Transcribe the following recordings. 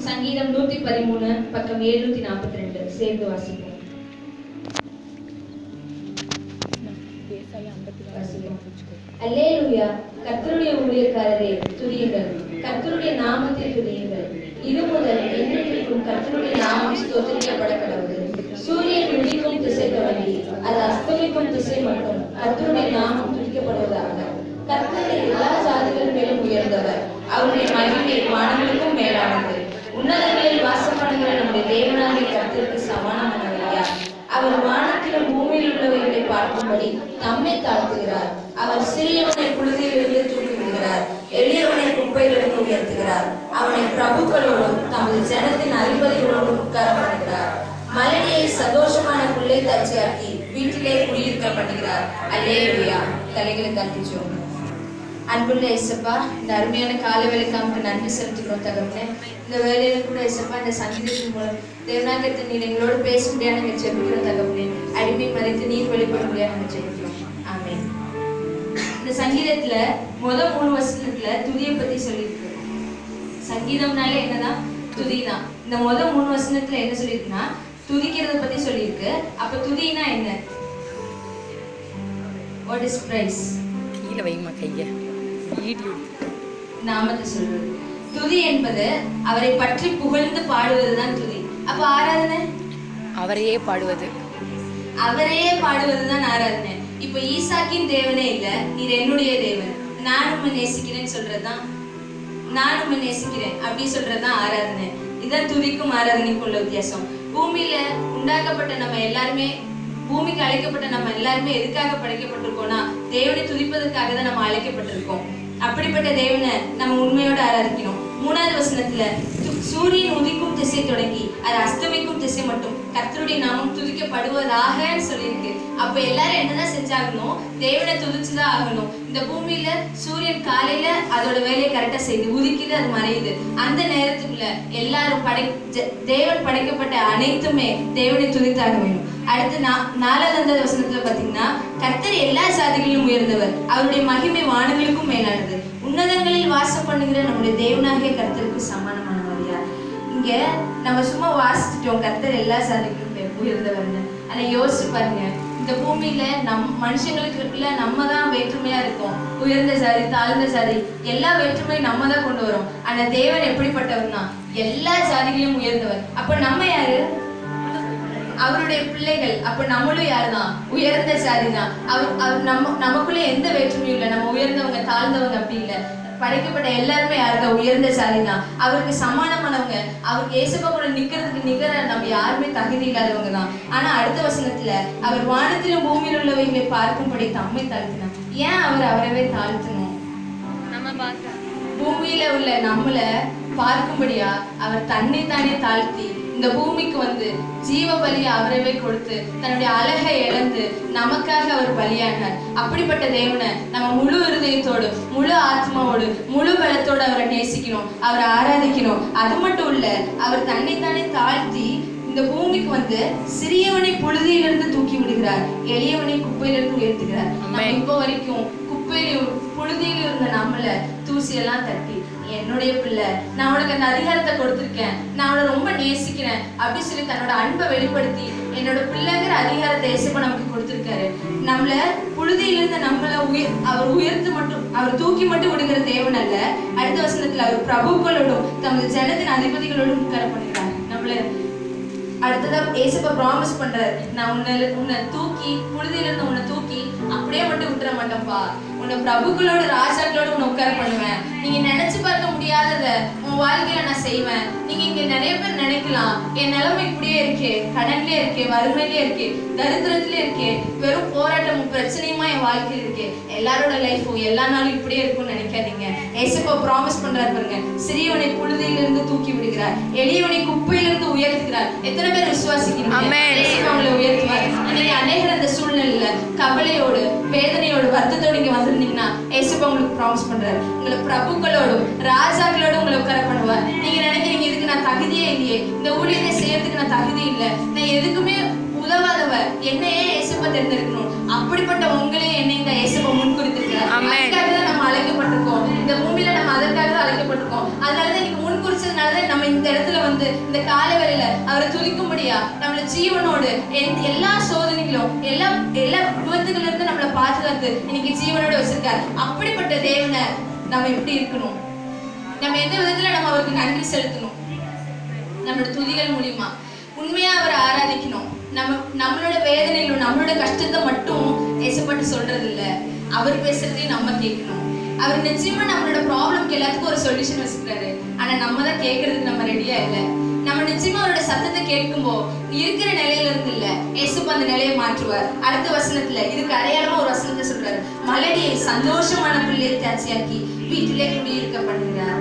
சங்கீதம் நூத்தி பதிமூணு பக்கம் எழுநூத்தி நாற்பத்தி ரெண்டு சேர்ந்து வாசிப்போம் வாசிப்போம். அல்லேலூயா கர்த்தருடைய ஊழியக்காரரே துதியுங்கள் கர்த்தருடைய நாமத்தை துதியுங்கள் இது முதல் என்றென்றைக்கும் கர்த்தருடைய நாமம் ஸ்தோத்திரிக்கப்பட கடவுது சூரியன் உதிக்கும் திசை தொடங்கி அது அஸ்தமிக்கும் திசை மட்டும் கர்த்தருடைய நாமம் துதிக்கப்படுவதாக கர்த்தருடைய எல்லா ஜாதிகள் மேலும் உயர்ந்தவர் அவருடைய மகிமை வானங்களுக்கும் மேலானது உன்னதங்களில் வாசம் பண்ணுகிற நம்முடைய தேவனாகிய கர்த்தருக்கு சமானமானவர் யார் அவர் வானத்திலும் பூமியில் உள்ளவைகளை பார்க்கும்படி தம்மை தாழ்த்துகிறார் அவர் சிறியவனை புழுதியிலிருந்து தூக்கி விடுகிறார் எளியவனை குப்பையிலிருந்து உயர்த்துகிறார் அவனை பிரபுக்களோடும் தமது ஜனத்தின் அதிபதிகளோடும் உட்கார பண்ணுகிறார் மலடியை சந்தோஷமான புள்ளை தச்சையாக்கி வீட்டிலே குடியிருக்க பண்ணுகிறார் அல்லேலூயா தலைகளை தட்டிச்சோம் அன்புள்ள இசப்பா இந்த அருமையான கால வேலைக்காமக்கு நன்றி செலுத்துகிறோம் தகவலே இந்த வேலையில கூட இசப்பா இந்த சங்கீதத்தின் மூலம் தேவநாயகத்தை நீர் எங்களோடு பேச முடியாது நாங்கள் ஜெபிக்கிறோம் தகவலே அடிமை மறைத்து நீர் வெளிப்பட முடியாது நாங்கள் ஜெபிக்கிறோம் ஆமென் இந்த சங்கீதத்துல முத மூணு வசனத்துல துதியை பத்தி சொல்லியிருக்கு சங்கீதம்னாலே என்னதான் துதி தான் இந்த முத மூணு வசனத்துல என்ன சொல்லியிருக்குன்னா துதிக்கிறத பத்தி சொல்லியிருக்கு அப்ப துதினா என்ன வாட் இஸ் பிரைஸ் கீழே வைமா கைய வீடியோ நாமத்தை சொல்றது துதி என்பது அவரை பற்றி புகழ்ந்து பாடுவதுதான் துதி அப்ப ஆராதனை அவரையே பாடுவது அவரையே பாடுவதுதான் ஆராதனை இப்ப ஈசாக்கின் தேவனே இல்ல நீர் என்னுடைய தேவன் நான் உண்மை நேசிக்கிறேன்னு சொல்றதுதான் நான் உண்மை நேசிக்கிறேன் அப்படி சொல்றதுதான் ஆராதனை இதான் துதிக்கும் ஆராதனைக்கும் உள்ள வித்தியாசம் பூமியில உண்டாக்கப்பட்ட நம்ம எல்லாருமே பூமிக்கு அழைக்கப்பட்ட நம்ம எல்லாருமே எதுக்காக படைக்கப்பட்டிருக்கோம்னா தேவனை துதிப்பதற்காக தான் நம்ம அழைக்கப்பட்டிருக்கோம் அப்படிப்பட்ட தேவனை நம்ம உண்மையோட ஆராதிக்கணும் மூணாவது வசனத்துல து- சூரியன் உதிக்கும் திசை தொடங்கி அது அஸ்தமிக்கும் திசை மட்டும் கர்த்தருடைய நாமம் துதிக்கப்படுவதாகன்னு சொல்லியிருக்கு அப்ப எல்லாரும் என்னதான் செஞ்சாகணும் தேவனை துதிச்சுதான் ஆகணும் இந்த பூமியில சூரியன் காலையில அதோட வேலையை கரெக்டா செய்யுது உதிக்குது அது மறையுது அந்த நேரத்துக்குள்ள எல்லாரும் படை ஜ- தேவன் படைக்கப்பட்ட அனைத்துமே தேவனை துதித்தாக வேணும் அடுத்து நா- நாலாவது அந்த வசனத்துல பாத்தீங்கன்னா கர்த்தர் எல்லா சாதிகளிலும் உயர்ந்தவர் அவருடைய மகிமை வானங்களுக்கும் மேலானது உன்னதங்களில் வாசம் பண்ணுகிற நம்முடைய தேவனாகிய கர்த்தருக்கு சமானமானவர் யார் இங்க நம்ம சும்மா வாசிச்சிட்டோம் கர்த்தர் எல்லா சாதிகளும் உயர்- உயர்ந்தவர்னு ஆனா யோசிச்சு பாருங்க இந்த பூமியில நம் மனுஷங்களுக்குள்ள நம்ம தான் வேற்றுமையா இருக்கோம் உயர்ந்த சாதி தாழ்ந்த சாதி எல்லா வேற்றுமையும் நம்ம தான் கொண்டு வரோம் ஆனா தேவன் எப்படிப்பட்டவர்னா எல்லா சாதிகளையும் உயர்ந்தவர் அப்ப நம்ம யாரு அவருடைய பிள்ளைகள் அப்ப நம்மளும் யாருதான் உயர்ந்த சாதி தான் அவர் அவர் நம்ம நமக்குள்ள எந்த வேற்றுமையும் இல்லை நம்ம உயர்ந்தவங்க தாழ்ந்தவங்க அப்படி இல்லை படைக்கப்பட்ட எல்லாருமே யாருதான் உயர்ந்த சாதி தான் அவருக்கு சமானமானவங்க அவருக்கு ஏசப்பா கூட நிக்கிறதுக்கு நிகர நம்ம யாருமே தகுதி இல்லாதவங்க தான் ஆனா அடுத்த வசனத்துல அவர் வானத்திலும் பூமியில் உள்ளவைகளை பார்க்கும்படி தம்மை தாழ்த்தினார் ஏன் அவர் அவரவே தாழ்த்தணும் பூமியில உள்ள நம்மள பார்க்கும்படியா அவர் தன்னை தானே தாழ்த்தி இந்த பூமிக்கு வந்து ஜீவ பலியை அவரவே கொடுத்து தன்னுடைய அழகை இழந்து நமக்காக அவர் பலியானார் அப்படிப்பட்ட தேவனை நம்ம முழு இருதயத்தோடு முழு ஆத்மாவோடு முழு பலத்தோடு அவரை நேசிக்கணும் அவரை ஆராதிக்கணும் அது மட்டும் இல்ல அவர் தன்னை தானே தாழ்த்தி இந்த பூமிக்கு வந்து சிறியவனை புழுதியிலிருந்து தூக்கி விடுகிறார் எளியவனை குப்பையிலிருந்து உயர்த்துகிறார் நம்ம ஆமென். இப்போ வரைக்கும் குப்பையில புழுதியில இருந்த நம்மள தூசி எல்லாம் தட்டி "நீ என்னுடைய பிள்ளை நான் உனக்கு அந்த அதிகாரத்தை கொடுத்துருக்கேன் நான் அவனை ரொம்ப நேசிக்கிறேன் அப்படி சொல்லி தன்னோட அன்பை வெளிப்படுத்தி என்னோட பிள்ளைங்கிற அதிகாரத்தை இயேசுப்பா நமக்கு கொடுத்துருக்காரு நம்மள புழுதியில இருந்த நம்மள உயர் அவர் உயர்த்து மட்டும் அவர் தூக்கி மட்டும் விடுகிற தேவன் அல்ல அடுத்த வசனத்துல அவர் பிரபுக்களோடும் தமது ஜனத்தின் அதிபதிகளோடும் உட்கார பண்ணுகிறார் நம்மள அடுத்ததா ஏசப்பா ப்ராமிஸ் பண்றாரு நான் உன்னை உன்னை தூக்கி புழுதியில இருந்து உன்னை தூக்கி அப்படியே மட்டும் விட்டுற மாட்டேன்ப்பா உன்னை பிரபுக்களோட ராஜாக்களோட உன்னை உட்கார பண்ணுவேன் நீங்க நினைச்சு பார்க்க முடியாதத உன் வாழ்க்கையில நான் செய்வேன் நீங்க இங்க நிறைய பேர் நினைக்கலாம் என் நிலைமை இப்படியே இருக்கே கடன்லயே இருக்கே வறுமையிலே இருக்கே தரித்திரத்திலே இருக்கே வெறும் போராட்டமும் பிரச்சனையுமா என் வாழ்க்கையில் இருக்கே எல்லாரோட லைஃபும் எல்லா நாளும் இப்படியே இருக்கும்னு நினைக்காதீங்க ஏசப்பா ப்ராமிஸ் பண்றாரு பாருங்க சிறியவனை புழுதியிலிருந்து தூக்கி விடுகிறார் எளியவனை குப்பையிலிருந்து உயர்த்துகிறார் எத்தனை பேர் விசுவாசிக்கிறீங்க Amen. இயேசு அவங்களை உயர்த்துவார் இன்னைக்கு அநேகர் அந்த சூழ்நிலையில கவலையோடு வேதனையோடு வருத்தத்தோடு இங்க வந்திருந்தீங்கன்னா ஏசப்பா உங்களுக்கு ப்ராமிஸ் பண்றாரு உங்களை பிரபுக்களோடும் ராஜாக்களோடும் உங்களை உட்கார பண்ணுவார் நீங்க நினைக்கிறீங்க இதுக்கு நான் தகுதியே இல்லையே இந்த ஊழியத்தை செய்யறதுக்கு நான் தகுதி இல்லை நான் எதுக்குமே உதவாதவ என்னையே ஏசப்பா தேர்ந்தெடுக்கணும் அப்படிப்பட்ட உங்களையும் என்னை இந்த ஏசப்பா முன்குறித்திருக்கிறார் Amen. அதுக்காக தான் நம்ம அழைக்கப்பட்டிருக்கோம் இந்த பூமியில நம்ம அதற்காக தான் அழைக்கப்பட்டிருக்கோம் அதனால தான் இன்னைக்கு முன் குறிச்சதுனால தான் நம்ம நம்ம இந்த இடத்துல வந்து இந்த காலவேளையில அவரை துதிக்கும்படியா நம்மள ஜீவனோடு எந்த- எல்லா சோதனைகளும் எல்லா எல்லா விபத்துகள்ல இருந்து நம்மளை பாதுகாத்து இன்னைக்கு ஜீவனோட வச்சிருக்காரு அப்படிப்பட்ட தேவனை நம்ம எப்படி இருக்கணும் நம்ம எந்த விதத்துல நம்ம அவருக்கு நன்றி செலுத்தணும் நம்மளோட துதிகள் மூலியமா உண்மையா அவரை ஆராதிக்கணும் நம்ம நம்மளோட வேதனையிலும் நம்மளோட கஷ்டத்தை மட்டும் ஏசப்பட்டு சொல்றது இல்ல அவர் பேசுறதையும் நம்ம கேட்கணும் அவர் நிச்சயமா நம்மளோட ப்ராப்ளம்க்கு எல்லாத்துக்கும் ஒரு சொல்யூஷன் வச்சுக்கிறாரு ஆனா நம்ம தான் கேட்கறதுக்கு நம்ம ரெடியா இல்ல நம்ம நிச்சயமா அவரோட சத்தத்தை கேட்கும்போ இருக்கிற நிலையில இருந்து இல்ல ஏசப்ப அந்த நிலையை மாற்றுவார் அடுத்த வசனத்துல இதுக்கு அடையாளமா ஒரு வசனத்தை சொல்றாரு மலடியை சந்தோஷமான பிள்ளையை தாட்சியாக்கி வீட்டிலே குடியிருக்க பண்ணுகிறார்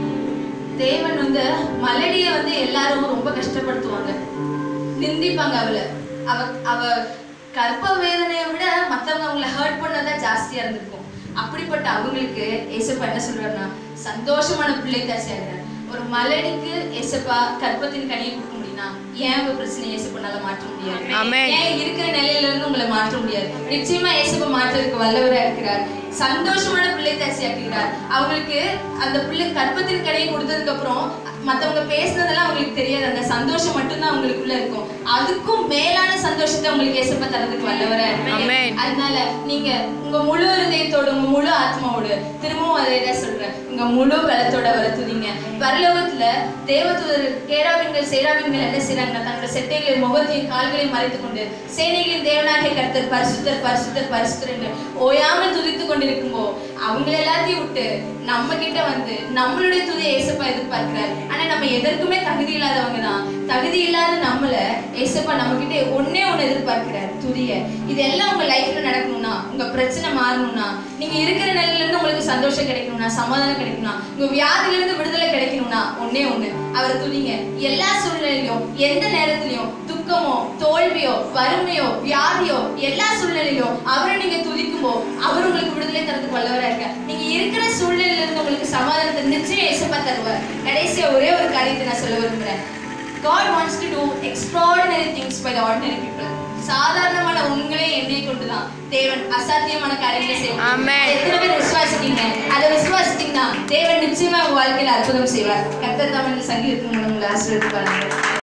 தேவன் வந்து மலடிய வந்து எல்லாரும் ரொம்ப கஷ்டப்படுத்துவாங்க நிந்திப்பாங்க அவளை அவ அவ கர்ப்ப வேதனையை விட மத்தவங்க அவங்கள ஹர்ட் பண்ணதான் ஜாஸ்தியா இருந்திருக்கும் அப்படிப்பட்ட அவங்களுக்கு ஏசப்பா என்ன சொல்றாருன்னா சந்தோஷமான பிள்ளை தாசியாங்க ஒரு மலடிக்கு ஏசப்பா கர்ப்பத்தின் கனியை கொடுக்க முடியும்னா ஏன் உங்க பிரச்சனை ஏசப்பனால மாற்ற முடியாது ஆமென். ஏன் இருக்கிற நிலையில இருந்து உங்களை மாற்ற முடியாது நிச்சயமா ஏசப்பா மாற்றுறதுக்கு வல்லவரா இருக்கிறார் சந்தோஷமான பிள்ளை தாசியாக்குகிறார் அவங்களுக்கு அந்த பிள்ளை கர்ப்பத்தின் கனியை கொடுத்ததுக்கு அப்புறம் மத்தவங்க பேசுனதெல்லாம் அவங்களுக்கு தெரியாது அந்த சந்தோஷம் மட்டும்தான் அவங்களுக்குள்ள இருக்கும் அதுக்கும் மேலான சந்தோஷத்தை உங்களுக்கு ஏசப்பா தரதுக்கு வல்லவரா இருக்கிறார். ஆமென். அதனால நீங்க உங்க முழு இருதயத்தோட உங்க முழு ஆத்மாவோட திரும்பவும் அதே தான் சொல்றேன் உங்க முழு பலத்தோட வர துதிங்க பரலோகத்துல தேவதூதர் கேராவின்கள் சேராவின்கள் என்ன செய்றாங்கன்னா தங்களோட செட்டைகளை முகத்தையும் கால்களையும் மறைத்துக் கொண்டு சேனைகளின் தேவனாகிய கர்த்தர் பரிசுத்தர் பரிசுத்தர் பரிசுத்தர் என்று ஓயாமல் துதித்து கொண்டிருக்கும்போ அவங்க எல்லாத்தையும் விட்டு நம்ம கிட்ட வந்து நம்மளுடைய துதியை ஏசப்பா எதிர்பார்க்கிறார் ஆனா நம்ம எதற்குமே தகுதி இல்லாதவங்க தான் தகுதி இல்லாத நம்மள ஏசப்பா நம்ம கிட்ட ஒன்னே ஒண்ணு எதிர்பார்க்கிறார் துதிய இதெல்லாம் உங்க லைஃப்ல நடக்கணும்னா உங்க பிரச்சனை மாறணும்னா நீங்க இருக்கிற நிலையில இருந்து உங்களுக்கு சந்தோஷம் கிடைக்கணும்னா சமாதானம் கிடைக்கணும்னா உங்க வியாதியில இருந்து விடுதலை கிடைக்கணும்னா ஒன்னே ஒண்ணு அவரை துதிங்க எல்லா சூழ்நிலையிலும் எந்த நேரத்திலையும் துக்கமோ தோல்வியோ வறுமையோ வியாதியோ எல்லா சூழ்நிலையிலும் அவரை நீங்க துதிக்கும்போ அவர் உங்களுக்கு விடுதலை தரதுக்கு வல்லவரா இருக்க நீங்க இருக்கிற சூழ்நிலையில இருந்து உங்களுக்கு சமாதானத்தை நிச்சயம் ஏசப்பா தருவார் கடைசியா ஒரே ஒரு காரியத்தை நான் சொல்ல விரும்புறேன் God wants to do extraordinary things by the ordinary people. சாதாரணமான உங்களே எண்ணெய் கொண்டுதான் தேவன் அசாத்தியமான காரியங்களை செய்வார் Amen. எத்தனை பேர் விசுவாசித்தீங்க அதை விசுவாசித்தீங்கன்னா தேவன் நிச்சயமா உங்க வாழ்க்கையில அற்புதம் செய்வார் கர்த்தர் தான் இந்த சங்கீதத்தின் மூலம் உங்களை ஆசீர்வதிப்பார்